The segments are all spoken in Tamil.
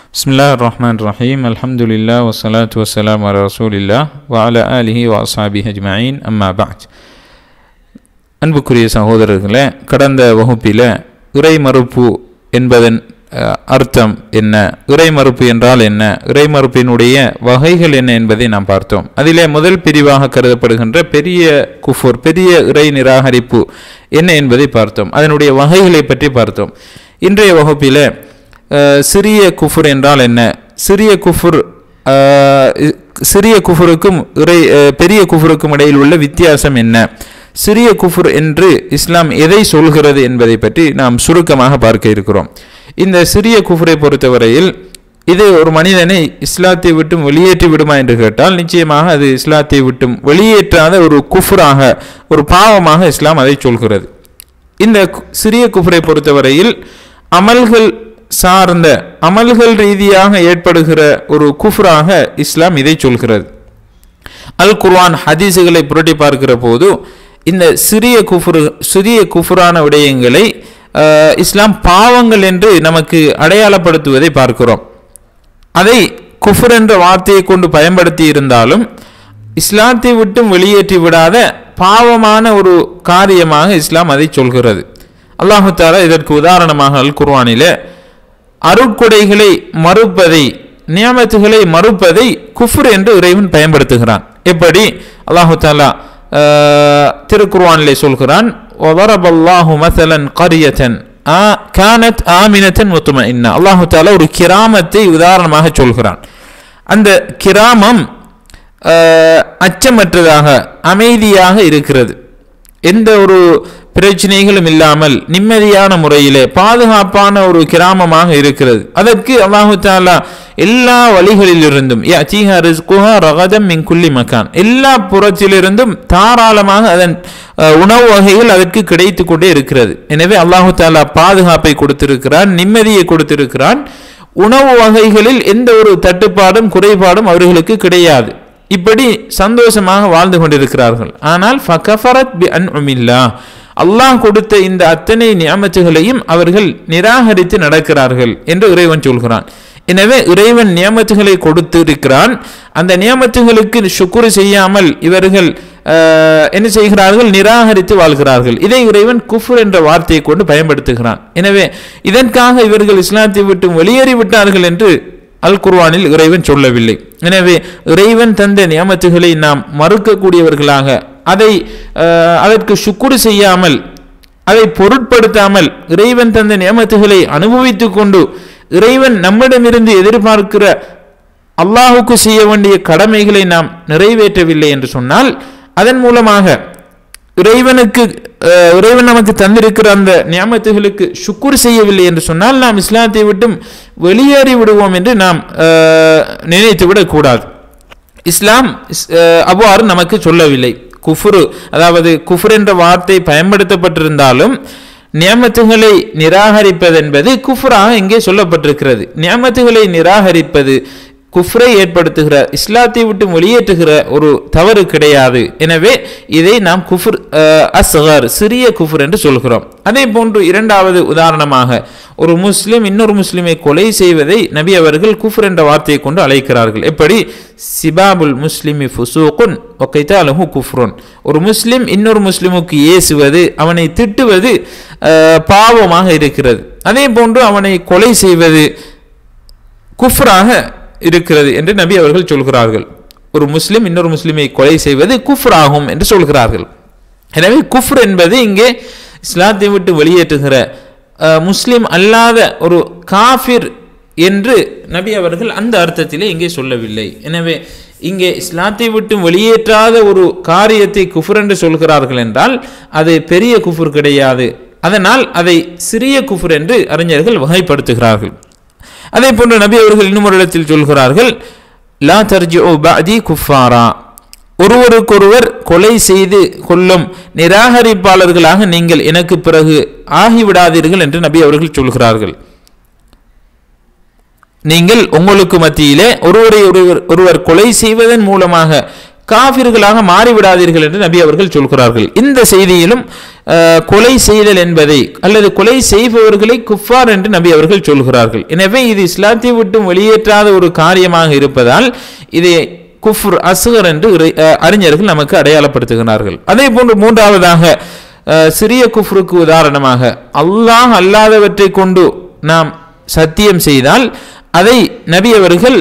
بسم الله الرحمن الرحيم الحمد لله والصلاة والسلام على رسول الله وعلى آله وأصحابه أجمعين أما بعد அன்புக்குரிய சகோதரர்களே கடந்த வகுப்பில் இறை மறுப்பு என்பதன் அஹ், அர்த்தம் என்ன இறை மறுப்பு என்றால் என்ன இறை மறுப்பினுடைய வகைகள் என்ன என்பதை நாம் பார்த்தோம் அதிலே முதல் பிரிவாக கருதப்படுகின்ற பெரிய குஃபுர் பெரிய இறை நிராகரிப்பு என்ன என்பதை பார்த்தோம் அதனுடைய வகைகளை பற்றி பார்த்தோம் இன்றைய வகுப்பில் அஹ், சிறிய குஃபுர் என்றால் என்ன சிறிய குஃபுர் அஹ், இ- சிறிய குஃபுருக்கும் இறை அஹ், பெரிய குஃபுருக்கும் இடையில் உள்ள வித்தியாசம் என்ன சிறிய குஃபுர் என்று இஸ்லாம் எதை சொல்கிறது என்பதை பற்றி நாம் சுருக்கமாக பார்க்க இருக்கிறோம் இந்த சிறிய குஃபுரை பொறுத்தவரையில் இது ஒரு மனிதனை இஸ்லாத்தை விட்டும் வெளியேற்றி விடுமா என்று கேட்டால் நிச்சயமாக அது இஸ்லாத்தை விட்டும் வெளியேற்றாத ஒரு குஃபுராக ஒரு பாவமாக இஸ்லாம் அதை சொல்கிறது இந்த கு- சிறிய குஃபரை பொறுத்தவரையில் அமல்கள் சார்ந்த அமல்கள் ரீதியாக ஏற்படுகிற ஒரு குஃப்ராக இஸ்லாம் இதை சொல்கிறது அல் குர்ஆன் ஹதீஸுகளை புரட்டி பார்க்கிற போது இந்த சிறிய குஃபுரு சிறிய குஃபுரான விடயங்களை அஹ், இஸ்லாம் பாவங்கள் என்று நமக்கு அடையாளப்படுத்துவதை பார்க்கிறோம் அதை குஃபர் என்ற வார்த்தையை கொண்டு பயன்படுத்தி இருந்தாலும் இஸ்லாத்தை விட்டும் வெளியேற்றி விடாத பாவமான ஒரு காரியமாக இஸ்லாம் அதை சொல்கிறது அல்லாஹு தாலா இதற்கு உதாரணமாக அல் குர்ஆனிலே அருட்கொடைகளை மறுப்பதை நியமத்துகளை மறுப்பதை குஃப்ர் என்று இறைவன் பயன்படுத்துகிறான் எப்படி அல்லாஹு தாலா ஆஹ், திருக்குர்ஆனிலே சொல்கிறான் وَضَرَبَ اللَّهُ مَثَلًا قَرْيَةً آ- كَانَتْ آمِنَةً مُطْمَئِنَّةً அல்லாஹு தாலா ஒரு கிராமத்தை உதாரணமாக சொல்கிறான் அந்த கிராமம் ஆஹ், அச்சமற்றதாக அமைதியாக இருக்கிறது எந்த ஒரு பிரச்சனைகளும் இல்லாமல் நிம்மதியான முறையிலே பாதுகாப்பான ஒரு கிராமமாக இருக்கிறது அதற்கு அல்லாஹு தாலா எல்லா வழிகளிலிருந்தும் யஅதீஹா ரிஸ்குஹா ரகதம் மின் குல்லி மக்கான் எல்லா புறத்திலிருந்தும் தாராளமாக அதன் அஹ், உணவு வகைகள் அதற்கு கிடைத்து கொண்டே இருக்கிறது எனவே அல்லாஹு தாலா பாதுகாப்பை கொடுத்திருக்கிறான் நிம்மதியை கொடுத்திருக்கிறான் உணவு வகைகளில் எந்த ஒரு தட்டுப்பாடும் குறைபாடும் அவர்களுக்கு கிடையாது இப்படி சந்தோஷமாக வாழ்ந்து கொண்டிருக்கிறார்கள் ஆனால் ஃபகஃபரத் பி அன்உமில்லா அல்லாஹ் கொடுத்த இந்த அத்தனை நியமத்துகளையும் அவர்கள் நிராகரித்து நடக்கிறார்கள் என்று இறைவன் சொல்கிறான் எனவே இறைவன் நியமத்துகளை கொடுத்திருக்கிறான் அந்த நியமத்துகளுக்கு சுக்குரு செய்யாமல் இவர்கள் ஆஹ், என்ன செய்கிறார்கள் நிராகரித்து வாழ்கிறார்கள் இதை இறைவன் குஃபுர் என்ற வார்த்தையை கொண்டு பயன்படுத்துகிறான் எனவே இதற்காக இவர்கள் இஸ்லாத்தை விட்டு வெளியேறி விட்டார்கள் என்று அல் குர்ஆனில் இறைவன் சொல்லவில்லை எனவே இறைவன் தந்த நியமத்துகளை நாம் மறுக்கக்கூடியவர்களாக அதை அஹ், அதற்கு சுக்குரு செய்யாமல் அதை பொருட்படுத்தாமல் இறைவன் தந்த நியமத்துகளை அனுபவித்துக் கொண்டு இறைவன் நம்மிடமிருந்து எதிர்பார்க்கிற அல்லாஹுக்கு செய்ய வேண்டிய கடமைகளை நாம் நிறைவேற்றவில்லை என்று சொன்னால் அதன் மூலமாக இறைவனுக்கு அஹ், இறைவன் நமக்கு தந்திருக்கிற அந்த நியமத்துகளுக்கு சுக்குர் செய்யவில்லை என்று சொன்னால் நாம் இஸ்லாத்தை விட்டும் வெளியேறி விடுவோம் என்று நாம் அஹ், நினைத்து விடக்கூடாது இஸ்லாம் இஸ்- அஹ், அவ்வாறு நமக்கு சொல்லவில்லை குஃபுரு அதாவது குஃபுர் என்ற வார்த்தை பயன்படுத்தப்பட்டிருந்தாலும் நியமத்துகளை நிராகரிப்பது என்பது குஃப்ராக இங்கே சொல்லப்பட்டிருக்கிறது நியமத்துகளை நிராகரிப்பது குஃப்ரை ஏற்படுத்துகிற இஸ்லாத்தை விட்டு வெளியேற்றுகிற ஒரு தவறு கிடையாது எனவே இதை நாம் குஃபுர் அஹ், அஸ்கர் சிறிய குஃபுர் என்று சொல்கிறோம் அதே போன்று இரண்டாவது உதாரணமாக ஒரு முஸ்லிம் இன்னொரு முஸ்லிமை கொலை செய்வதை நபி அவர்கள் குஃபுர் என்ற வார்த்தையை கொண்டு அழைக்கிறார்கள் எப்படி சிபாபுல் முஸ்லிமி ஃபுசூக்குன் ஒக்கைத்தாலஹு குஃப்ருன் ஒரு முஸ்லிம் இன்னொரு முஸ்லிமுக்கு ஏசுவது அவனை திட்டுவது அஹ், பாவமாக இருக்கிறது அதே போன்று அவனை கொலை செய்வது குஃப்ராக இருக்கிறது என்று நபி அவர்கள் சொல்கிறார்கள் ஒரு முஸ்லிம் இன்னொரு முஸ்லிமை கொலை செய்வது குஃப்ராகும் என்று சொல்கிறார்கள் எனவே குஃப்ர் என்பது இங்கே இஸ்லாத்தை விட்டு வெளியேற்றுகிற அஹ், முஸ்லிம் அல்லாத ஒரு காஃபிர் என்று நபி அவர்கள் அந்த அர்த்தத்திலே இங்கே சொல்லவில்லை எனவே இங்கே இஸ்லாத்தை விட்டு வெளியேற்றாத ஒரு காரியத்தை குஃபர் என்று சொல்கிறார்கள் என்றால் அது பெரிய குஃபர் கிடையாது அதனால் அதை சிறிய குஃபர் என்று அறிஞர்கள் வகைப்படுத்துகிறார்கள் அதே போன்று நபி அவர்கள் இன்னும் ஒரு இடத்தில் சொல்கிறார்கள் லா தர்ஜிஉ பஅதி குஃபாரா ஒருவருக்கொருவர் கொலை செய்து கொள்ளும் நிராகரிப்பாளர்களாக நீங்கள் எனக்கு பிறகு ஆகிவிடாதீர்கள் என்று நபி அவர்கள் சொல்கிறார்கள் நீங்கள் உங்களுக்கு மத்தியிலே ஒருவரை ஒருவர் ஒருவர் கொலை செய்வதன் மூலமாக காபிர்களாக மாறிவிடாதீர்கள் என்று நபி அவர்கள் சொல்கிறார்கள் இந்த செய்தியிலும் அஹ், கொலை செய்தல் என்பதை அல்லது கொலை செய்பவர்களை குஃபார் என்று நபி அவர்கள் சொல்கிறார்கள் எனவே இது இஸ்லாத்தை விட்டு வெளியேற்றாத ஒரு காரியமாக இருப்பதால் இதை குஃப்ர் அசுகர் என்று இறை- அஹ், அறிஞர்கள் நமக்கு அடையாளப்படுத்துகிறார்கள் அதே போன்று மூன்றாவதாக அஹ், சிறிய குஃப்ருக்கு உதாரணமாக அல்லாஹ் அல்லாதவற்றை கொண்டு நாம் சத்தியம் செய்தால் அதை நபி அவர்கள்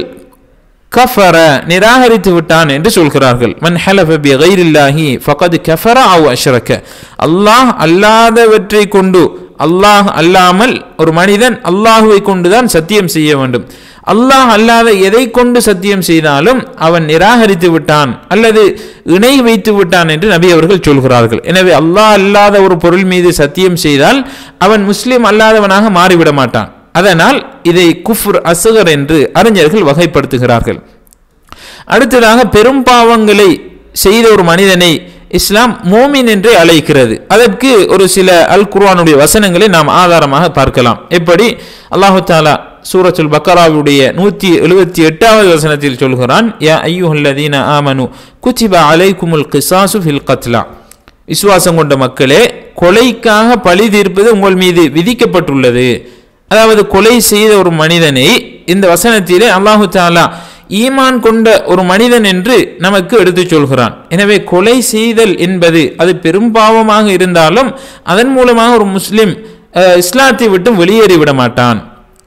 கஃபர நிராகரித்து விட்டான் என்று சொல்கிறார்கள் மன் ஹலஃப பி கைரில்லாஹி ஃபகத் கஃபர அவ் அஷ்ரக்க அல்லாஹ் அல்லாதவற்றை கொண்டு அல்லாஹ் அல்லாமல் ஒரு மனிதன் அல்லாஹுவை கொண்டுதான் சத்தியம் செய்ய வேண்டும் அல்லாஹ் அல்லாத எதை கொண்டு சத்தியம் செய்தாலும் அவன் நிராகரித்து விட்டான் அல்லது இணை வைத்து விட்டான் என்று நபி அவர்கள் சொல்கிறார்கள் எனவே அல்லாஹ் அல்லாத ஒரு பொருள் மீது சத்தியம் செய்தால் அவன் முஸ்லிம் அல்லாதவனாக மாறிவிட மாட்டான் அதனால் இதை குஃப்ர் அசுகர் என்று அறிஞர்கள் வகைப்படுத்துகிறார்கள் அடுத்ததாக பெரும் பாவங்களை செய்த ஒரு மனிதனை இஸ்லாம் மோமின் என்று அழைக்கிறது அதற்கு ஒரு சில அல் குர்ஆனுடைய வசனங்களை நாம் ஆதாரமாக பார்க்கலாம் எப்படி அல்லாஹு தாலா சூரத்துல் பக்கராவுடைய நூற்றி எழுபத்தி எட்டாவது வசனத்தில் சொல்கிறான் யா ஐயுஹல்லதீன ஆமனு குச்சிப அலைக்குமுல் கிசாசு ஃபில் கத்லா விசுவாசம் கொண்ட மக்களே கொலைக்காக பழி தீர்ப்பது உங்கள் மீது விதிக்கப்பட்டுள்ளது அதாவது கொலை செய்த ஒரு மனிதனை இந்த வசனத்திலே அல்லாஹு தாலா ஈமான் கொண்ட ஒரு மனிதன் என்று நமக்கு எடுத்துச் சொல்கிறான் எனவே கொலை செய்தல் என்பது அது பெரும் பாவமாக இருந்தாலும் அதன் மூலமாக ஒரு முஸ்லிம் அஹ், இஸ்லாத்தை விட்டு வெளியேறிவிட மாட்டான்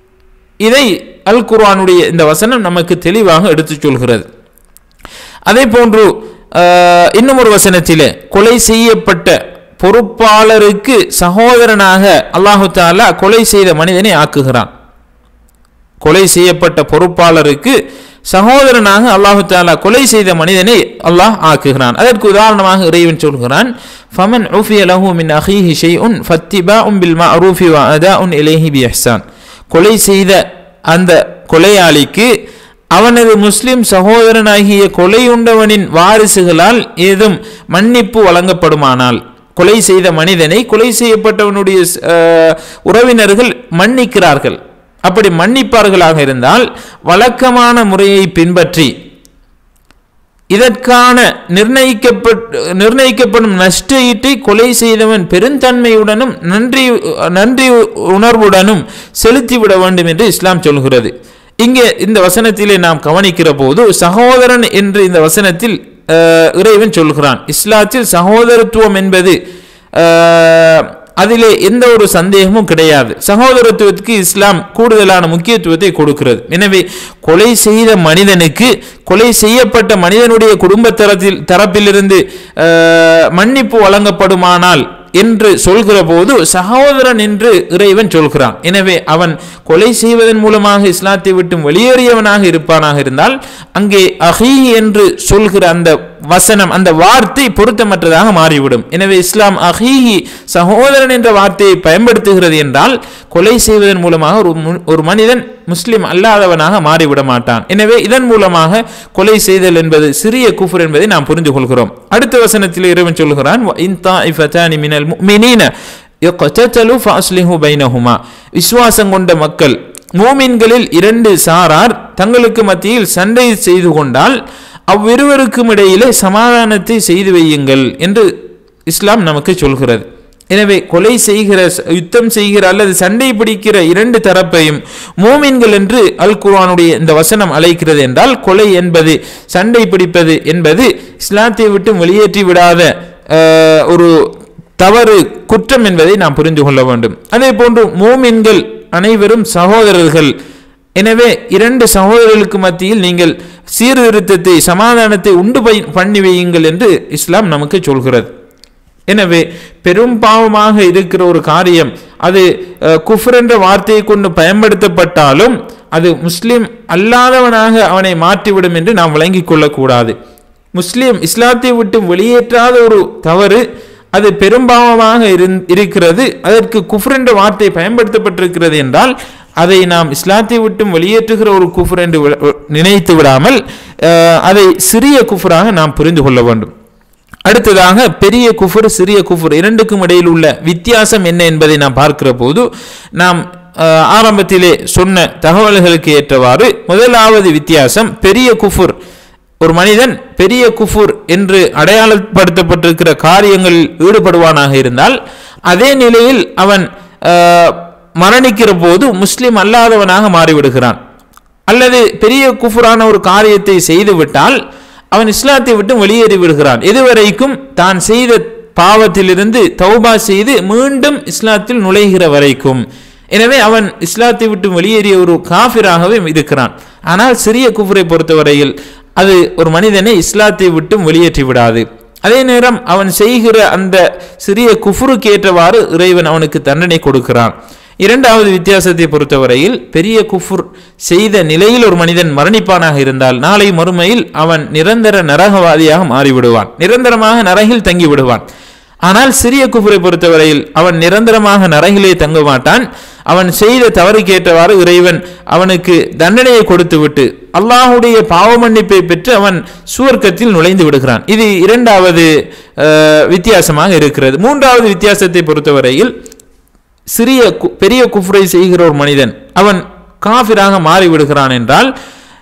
இதை அல் குர்ஆனுடைய இந்த வசனம் நமக்கு தெளிவாக எடுத்துச் சொல்கிறது அதே போன்று அஹ், இன்னும் ஒரு வசனத்திலே கொலை செய்யப்பட்ட பொறுப்பாளருக்கு சகோதரனாக அல்லாஹு தாலா கொலை செய்த மனிதனை ஆக்குகிறான் கொலை செய்யப்பட்ட பொறுப்பாளருக்கு சகோதரனாக அல்லாஹு தாலா கொலை செய்த மனிதனை அல்லாஹ் ஆக்குகிறான் அதற்கு உதாரணமாக இறைவன் சொல்கிறான் ஃபமன் உஃபிய லஹு மின் அஹீஹி ஷைஉன் ஃபத்திபாஉம் பில் மஅரூஃபி வ அதாஉன் இலைஹி பி இஹ்சான் கொலை செய்த அந்த கொலையாளிக்கு அவனது முஸ்லிம் சகோதரனாகிய கொலையுண்டவனின் வாரிசுகளால் ஏதும் மன்னிப்பு வழங்கப்படுமானால் கொலை செய்த மனிதனை கொலை செய்யப்பட்டவனுடைய அஹ், உறவினர்கள் மன்னிக்கிறார்கள் அப்படி மன்னிப்பார்களாக இருந்தால் வழக்கமான முறையை பின்பற்றி இதற்கான நிர்ணயிக்கப்பட்ட நிர்ணயிக்கப்படும் நஷ்ட ஈட்டை கொலை செய்தவன் பெருந்தன்மையுடனும் நன்றி நன்றி உணர்வுடனும் செலுத்திவிட வேண்டும் என்று இஸ்லாம் சொல்கிறது இங்கே இந்த வசனத்திலே நாம் கவனிக்கிற போது சகோதரன் என்று இந்த வசனத்தில் அஹ், இறைவன் சொல்கிறான் இஸ்லாத்தில் சகோதரத்துவம் என்பது அஹ், அதிலே எந்த ஒரு சந்தேகமும் கிடையாது சகோதரத்துவத்துக்கு இஸ்லாம் கூடுதலான முக்கியத்துவத்தை கொடுக்கிறது எனவே கொலை செய்த மனிதனுக்கு கொலை செய்யப்பட்ட மனிதனுடைய குடும்ப தரத்தில் தரப்பிலிருந்து அஹ், மன்னிப்பு வழங்கப்படுமானால் என்று சொல்கிற போது சகோதரன் என்று இறைவன் சொல்கிறான் எனவே அவன் கொலை செய்வதன் மூலமாக இஸ்லாத்தை விட்டு வெளியேறியவனாக இருப்பானாக இருந்தால் அங்கே அஹீ என்று சொல்கிற அந்த வசனம் அந்த வார்த்தை பொருத்தமற்றதாக மாறிவிடும் எனவே இஸ்லாம் அஹீஹி சகோதரன் என்ற வார்த்தையை பயன்படுத்துகிறது என்றால் கொலை செய்வதன் மூலமாக ஒரு மு- ஒரு மனிதன் முஸ்லிம் அல்லாதவனாக மாறிவிட மாட்டான் எனவே இதன் மூலமாக கொலை செய்தல் என்பது சிறிய குஃபர் என்பதை நாம் புரிந்து கொள்கிறோம் அடுத்த வசனத்தில் இறைவன் சொல்கிறான் "வ இன் தாஇஃபதானி மினல் முஃமினீன இக்ததலு ஃபஅஸ்லிஹு பைனஹுமா விசுவாசம் கொண்ட மக்கள் மூமின்களில் இரண்டு சாரார் தங்களுக்கு மத்தியில் சண்டை செய்து கொண்டால் அவ்விருவருக்கும் இடையிலே சமாதானத்தை செய்து வையுங்கள் என்று இஸ்லாம் நமக்கு சொல்கிறது எனவே கொலை செய்கிற யுத்தம் செய்கிற அல்லது சண்டை பிடிக்கிற இரண்டு தரப்பையும் மூமின்கள் என்று அல் குர்ஆனுடைய இந்த வசனம் அழைக்கிறது என்றால் கொலை என்பது சண்டை பிடிப்பது என்பது இஸ்லாத்தை விட்டு வெளியேற்றி விடாத அஹ், ஒரு தவறு குற்றம் என்பதை நாம் புரிந்து கொள்ள வேண்டும் அதே போன்று மூமின்கள் அனைவரும் சகோதரர்கள் எனவே இரண்டு சகோதரர்களுக்கு மத்தியில் நீங்கள் சீர்திருத்தத்தை சமாதானத்தை உண்டு பை- பண்ணி வையுங்கள் என்று இஸ்லாம் நமக்கு சொல்கிறது எனவே பெரும் பாவமாக இருக்கிற ஒரு காரியம் அது அஹ், குஃப்ர் என்ற வார்த்தையை கொண்டு பயன்படுத்தப்பட்டாலும் அது முஸ்லிம் அல்லாதவனாக அவனை மாற்றிவிடும் என்று நாம் விளங்கிக் கொள்ளக்கூடாது முஸ்லிம் இஸ்லாத்தை விட்டு வெளியேற்றாத ஒரு தவறு அது பெரும்பாவமாக இருந்- இருக்கிறது அதற்கு குஃப்ர் என்ற வார்த்தை பயன்படுத்தப்பட்டிருக்கிறது என்றால் அதை நாம் இஸ்லாத்தை விட்டும் வெளியேற்றுகிற ஒரு குஃப்ர் என்று வி- நினைத்து விடாமல் அஹ், அதை சிறிய குஃப்ராக நாம் புரிந்து கொள்ள வேண்டும் அடுத்ததாக பெரிய குஃபர் சிறிய குஃபர் இரண்டுக்கும் இடையில் உள்ள வித்தியாசம் என்ன என்பதை நாம் பார்க்கிற போது நாம் அஹ், ஆரம்பத்திலே சொன்ன தகவல்களுக்கு ஏற்றவாறு முதலாவது வித்தியாசம் பெரிய குஃபர் ஒரு மனிதன் பெரிய குஃபுர் என்று அடையாளப்படுத்தப்பட்டிருக்கிற காரியங்களில் ஈடுபடுவானாக இருந்தால் அதே நிலையில் அவன் ஆஹ், மரணிக்கிற போது முஸ்லிம் அல்லாதவனாக மாறிவிடுகிறான் அல்லது பெரிய குஃபுரான ஒரு காரியத்தை செய்துவிட்டால் அவன் இஸ்லாத்தை விட்டு வெளியேறி விடுகிறான் இதுவரைக்கும் தான் செய்த பாவத்திலிருந்து தௌபா செய்து மீண்டும் இஸ்லாத்தில் நுழைகிற வரைக்கும் எனவே அவன் இஸ்லாத்தை விட்டு வெளியேறிய ஒரு காஃபிராகவே இருக்கிறான் ஆனால் சிறிய குஃபரை பொறுத்தவரையில் அது ஒரு மனிதனை இஸ்லாத்தை விட்டும் வெளியேற்றி விடாது அதே நேரம் அவன் செய்கிற அந்த சிறிய குஃபுருக்கு ஏற்றவாறு இறைவன் அவனுக்கு தண்டனை கொடுக்கிறான் இரண்டாவது வித்தியாசத்தை பொறுத்தவரையில் பெரிய குஃபுர் செய்த நிலையில் ஒரு மனிதன் மரணிப்பானாக இருந்தால் நாளை மறுமையில் அவன் நிரந்தர நரகவாதியாக மாறிவிடுவான் நிரந்தரமாக நரகில் தங்கி விடுவான் ஆனால் சிறிய குஃபரை பொறுத்தவரையில் அவன் நிரந்தரமாக நரகிலே தங்க மாட்டான் அவன் செய்த தவறுக்கேற்றவாறு இறைவன் அவனுக்கு தண்டனையை கொடுத்துவிட்டு அல்லாஹுடைய பாவ மன்னிப்பை பெற்று அவன் சுவர்க்கத்தில் நுழைந்து விடுகிறான் இது இரண்டாவது அஹ், வித்தியாசமாக இருக்கிறது மூன்றாவது வித்தியாசத்தை பொறுத்தவரையில் சிறிய கு- பெரிய குஃப்ரை செய்கிற ஒரு மனிதன் அவன் காஃபிராக மாறிவிடுகிறான் என்றால்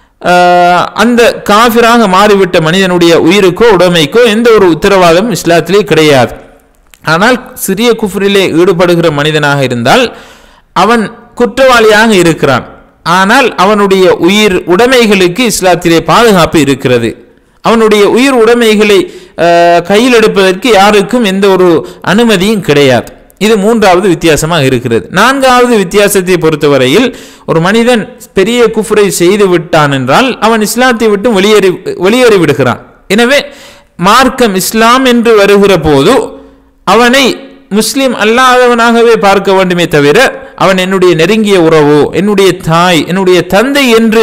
ஆஹ், அந்த காஃபிராக மாறிவிட்ட மனிதனுடைய உயிருக்கோ உடைமைக்கோ எந்த ஒரு உத்தரவாதம் இஸ்லாத்திலே கிடையாது ஆனால் சிறிய குஃப்ரிலே ஈடுபடுகிற மனிதனாக இருந்தால் அவன் குற்றவாளியாக இருக்கிறான் ஆனால் அவனுடைய உயிர் உடைமைகளுக்கு இஸ்லாத்திலே பாதுகாப்பு இருக்கிறது அவனுடைய உயிர் உடைமைகளை ஆஹ், கையில் எடுப்பதற்கு யாருக்கும் எந்த ஒரு அனுமதியும் கிடையாது இது மூன்றாவது வித்தியாசமாக இருக்கிறது நான்காவது வித்தியாசத்தை பொறுத்தவரையில் ஒரு மனிதன் பெரிய குஃப்ரை செய்து விட்டான் என்றால் அவன் இஸ்லாத்தை விட்டு வெளியேறி வெளியேறி விடுகிறான் எனவே மார்க்கம் இஸ்லாம் என்று வருகிற போது அவனை முஸ்லிம் அல்லாதவனாகவே பார்க்க வேண்டுமே தவிர அவன் என்னுடைய நெருங்கிய உறவோ என்னுடைய தாய் என்னுடைய தந்தை என்று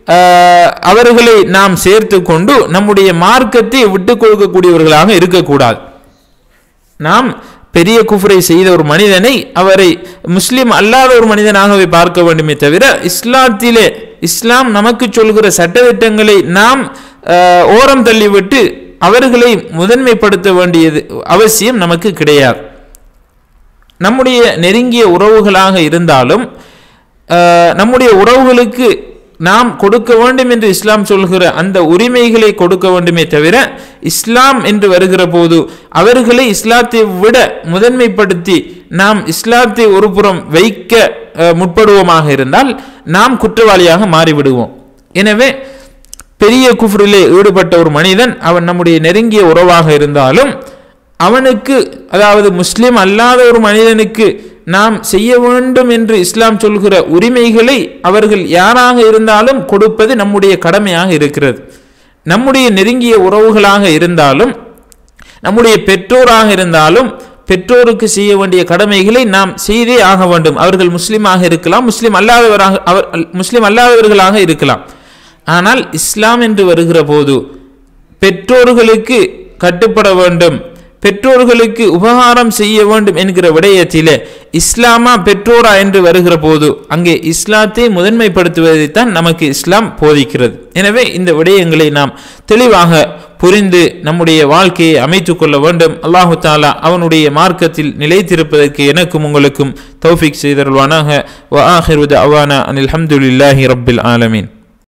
ஆஹ், அவர்களை நாம் சேர்த்து கொண்டு நம்முடைய மார்க்கத்தை விட்டுக் கொடுக்கக்கூடியவர்களாக இருக்கக்கூடாது நாம் பெரிய குஃப்ரை செய்த ஒரு மனிதனை அவரை முஸ்லிம் அல்லாத ஒரு மனிதனாகவே பார்க்க வேண்டுமே தவிர இஸ்லாத்திலே இஸ்லாம் நமக்கு சொல்கிற சட்டத்திட்டங்களை நாம் ஆஹ், ஓரம் தள்ளிவிட்டு அவர்களை முதன்மைப்படுத்த வேண்டியது அவசியம் நமக்கு கிடையாது நம்முடைய நெருங்கிய உறவுகளாக இருந்தாலும் ஆஹ், நம்முடைய உறவுகளுக்கு நாம் கொடுக்க வேண்டும் என்று இஸ்லாம் சொல்கிற அந்த உரிமைகளை கொடுக்க வேண்டுமே தவிர இஸ்லாம் என்று வருகிற போது அவர்களை இஸ்லாத்தை விட முதன்மைப்படுத்தி நாம் இஸ்லாத்தை ஒரு புறம் வைக்க ஆஹ், முற்படுவோமாக இருந்தால் நாம் குற்றவாளியாக மாறிவிடுவோம் எனவே பெரிய குஃப்ரிலே ஈடுபட்ட ஒரு மனிதன் அவன் நம்முடைய நெருங்கிய உறவாக இருந்தாலும் அவனுக்கு அதாவது முஸ்லிம் அல்லாத ஒரு மனிதனுக்கு நாம் செய்ய வேண்டும் என்று இஸ்லாம் சொல்கிற உரிமைகளை அவர்கள் யாராக இருந்தாலும் கொடுப்பது நம்முடைய கடமையாக இருக்கிறது நம்முடைய நெருங்கிய உறவுகளாக இருந்தாலும் நம்முடைய பெற்றோராக இருந்தாலும் பெற்றோருக்கு செய்ய வேண்டிய கடமைகளை நாம் செய்தே ஆக வேண்டும் அவர்கள் முஸ்லிமாக இருக்கலாம் முஸ்லிம் அல்லாதவராக அவர் முஸ்லிம் அல்லாதவர்களாக இருக்கலாம் ஆனால் இஸ்லாம் என்று வருகிற போது பெற்றோர்களுக்கு கட்டுப்பட வேண்டும் பெற்றோர்களுக்கு உபகாரம் செய்ய வேண்டும் என்கிற விடயத்திலே இஸ்லாமா பெற்றோரா என்று வருகிற போது அங்கே இஸ்லாத்தை முதன்மைப்படுத்துவதைத்தான் நமக்கு இஸ்லாம் போதிக்கிறது எனவே இந்த விடயங்களை நாம் தெளிவாக புரிந்து நம்முடைய வாழ்க்கையை அமைத்துக் கொள்ள வேண்டும் அல்லாஹு தாலா அவனுடைய மார்க்கத்தில் நிலைத்திருப்பதற்கு எனக்கும் உங்களுக்கும் தௌஃபிக் செய்தருள்வானாக வ ஆஹிரு அவானா அனில் ஹம்துலில்லாஹி ரப்பில் ஆலமீன்